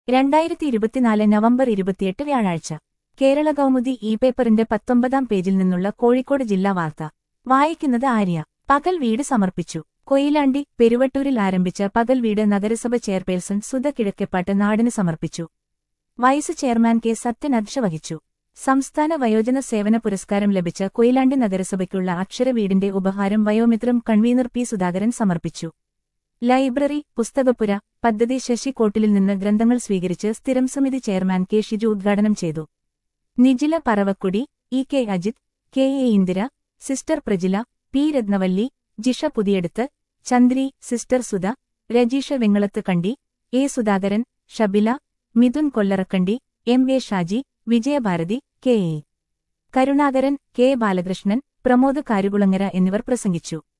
രണ്ടായിരത്തി ഇരുപത്തിനാല് നവംബർ ഇരുപത്തിയെട്ട് വ്യാഴാഴ്ച കേരള കൗമുദി ഇ പേപ്പറിന്റെ പത്തൊമ്പതാം പേജിൽ നിന്നുള്ള കോഴിക്കോട് ജില്ലാ വാർത്ത വായിക്കുന്നത് ആര്യ പകൽ വീട് സമർപ്പിച്ചു കൊയിലാണ്ടി പെരുവട്ടൂരിൽ ആരംഭിച്ച പകൽ വീട് നഗരസഭ ചെയർപേഴ്സൺ സുധ കിഴക്കെപ്പാട്ട് നാടിന് സമർപ്പിച്ചു വൈസ് ചെയർമാൻ കെ സത്യൻ അധ്യക്ഷ വഹിച്ചു സംസ്ഥാന വയോജന സേവന പുരസ്കാരം ലഭിച്ച കൊയിലാണ്ടി നഗരസഭയ്ക്കുള്ള അക്ഷര വീടിന്റെ ഉപഹാരം വയോമിത്രം കൺവീനർ പി സുധാകരൻ സമർപ്പിച്ചു ലൈബ്രറി പുസ്തകപ്പുര പദ്ധതി ശശി കോട്ടിലിൽ നിന്ന് ഗ്രന്ഥങ്ങൾ സ്വീകരിച്ച് സ്ഥിരം സമിതി ചെയർമാൻ കെ ഷിജു ഉദ്ഘാടനം ചെയ്തു Nijila Paravakkudi E K Ajith K A Indira sister Prajila P Rathnavalli Jisha Puthiyeduth Chandri sister Sudha Rajeesha Vengalath Kandi A Sudhakaran Shabila Mithun Kollarakkandi M A Shaji Vijayabharathi K A Karunakaran K Balakrishnan Pramod Karukulangara എന്നിവർ പ്രസംഗിച്ചു